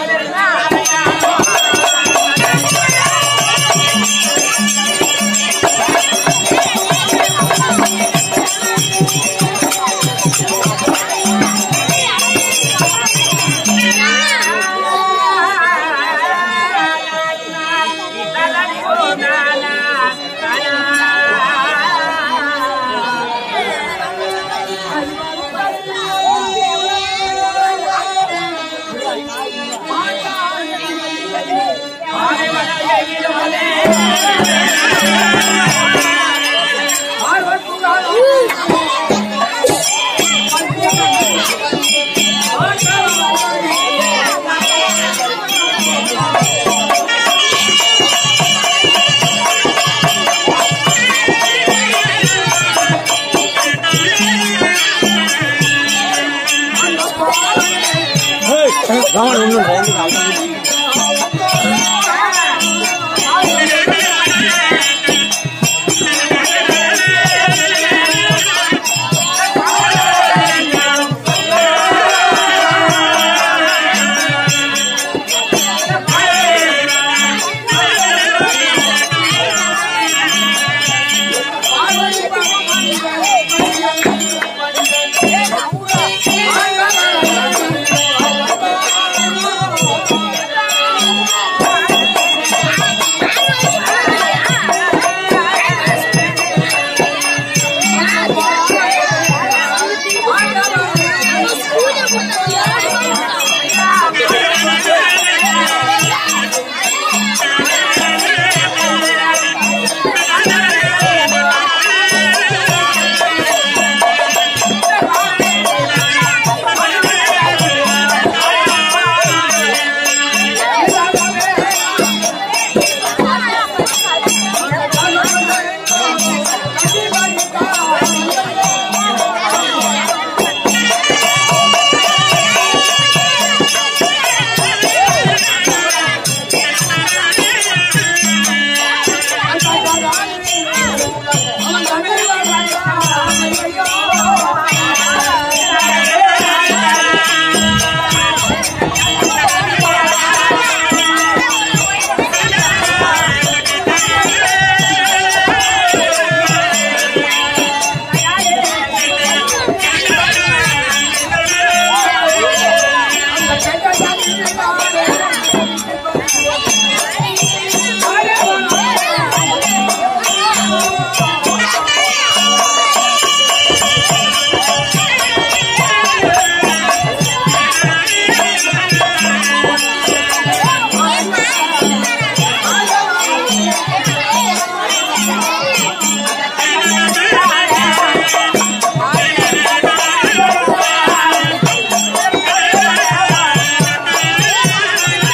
ஆ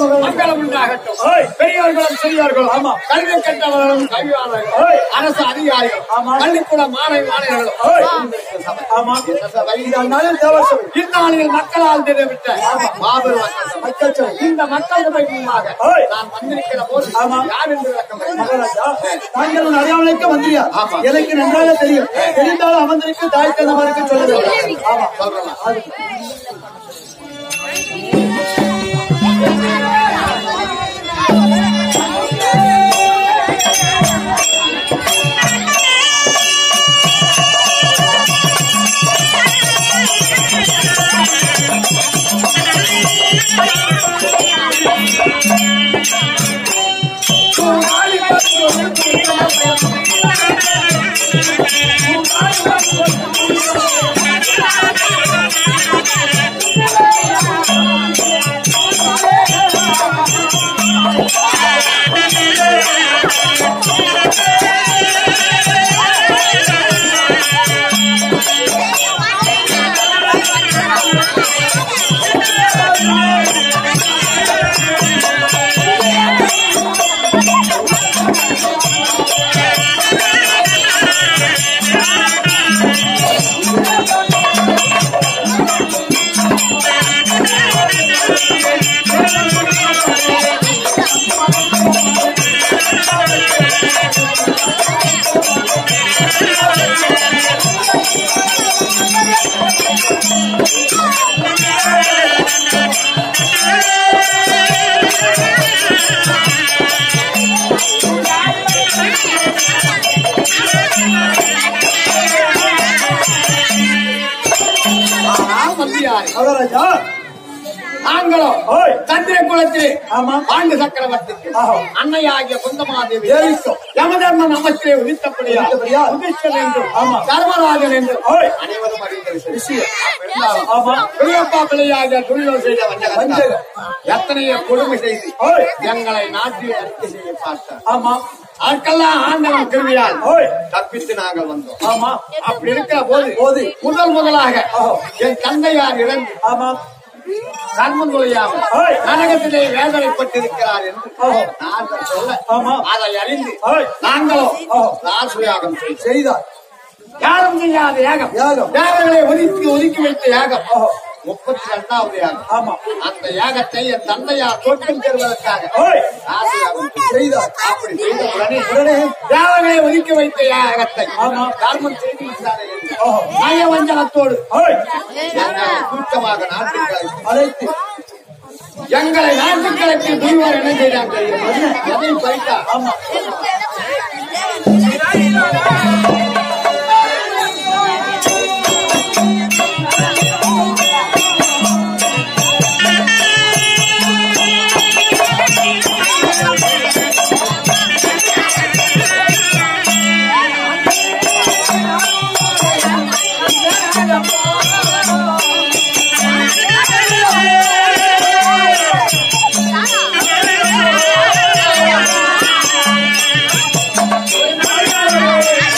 மங்களம் மங்களம் உண்டாகட்டும் ஓய். பெரியவர்களும் சிறியவர்களும் ஆமா. கல்வி கற்றவர்களும் கல்வியாளர்களும் ஓய். அரசு அதிகாரிகள் ஆமா. பள்ளிக்கூட மாணவி மாணவர்களும் ஓய். இந்த சபை. ஆமா இந்த சபை. இது அந்நாளில் தேவர் சபை இந்நாளில் மக்களால் தெரிவித்த மாபெரும் மக்கள் சபை. மக்கள் சபை இந்த மக்கள் சபை முன்பாக ஓய். நான் வந்திருக்கிற போது ஆமா. யார் என்று விளக்கம் வேண்டும்? மகாராஜா தாங்கள் உன் அறியாமலுக்கு வந்தியா ஆமா. எனக்கு நன்றாக தெரியும் தெரிந்தாலும் அமர்ந்திருக்கு தாய் தந்தவருக்கு சொல்ல வேண்டும் ஆமா சொல்றேன் ஆனால் மந்தியாரே மகாராஜா நாங்களோ ஓய். தந்தை குலத்திலே ஆமா. பாண்டு சக்கரவர்த்திக்கு ஆஹா. அன்னையாகிய குந்தமாதேவி தேவிக்கும். யமதர்ம நமத்திலே உதித்தபடியா உதித்தபடியா. உதிஷ்டன் என்றும் ஆமா. தர்மராஜன் என்றும் ஓய். அனைவரும் அறிந்த விஷயம். விஷயம். இருந்தாலும் ஆமா. பெரியப்பா பிள்ளையாகிய துணியம் செய்த வஞ்சகத்தால் வஞ்சகம். எத்தனையோ கொடுமை செய்து ஓய். எங்களை நாட்டில் அறிக்கை செய்ய பார்த்தார் ஆமா அதற்கெல்லாம் ஆண்டவன் கிருவியால் ஓய் தப்பித்து நாங்கள் வந்தோம் ஆமா அப்படி இருக்கிற போது போது. முதல் முதலாக ஆஹா. என் தந்தையார் இறந்து ஆமா கர்மம் தொழியாமல் ஓய். நரகத்திலே வேதனைப்பட்டிருக்கிறார் என்று ஆஹா. நாங்கள் சொல்ல ஆமா. அதை அறிந்து ஓய். நாங்களோ ஆஹா. ராசுயாகம் செய்தோம் செய்தார் யாரும் செய்யாத யாகம் யாகம். தேவர்களை ஒதுக்கி ஒதுக்கி வைத்த யாகம் ஆஹா. முப்பத்தி ரெண்டாவது யாகம் ஆமா அந்த யாகத்தை என் தந்தையார் தோற்றம் பெறுவதற்காக ஓய் ராசுயாகம் செய்தார். செய்தார் அப்படி செய்த உடனே உடனே தேவர்களை ஒதுக்கி வைத்த யாகத்தை ஆமா. தர்மம் செய்து விட்டாரே என்று ஆஹா. நயவஞ்சகத்தோடு ஓய் எங்களை கூட்டமாக நாட்டுக்கு அழைத்து அழைத்து எங்களை நாட்டுக்களுக்கு துருவார் என்ன செய்தாங்க தெரியுமா? எதை பறித்தா ஆமா Thank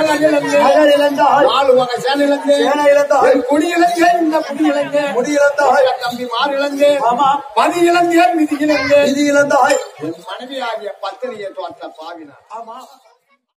நகர் இழந்தேன் நகர் இழந்தாய் நாலு வகை சேனை இழந்தேன் சேனை இழந்தாய் என் குடி இழந்தேன் இந்த குடி இழந்தேன் முடி இழந்தாய் என் தம்பி மாறு இழந்தேன் ஆமா மதி இழந்தேன் மிதி இழந்தேன் நிதி இழந்தாய் என் மனைவி ஆகிய பத்தினியை தோற்ற பாவினார் ஆமா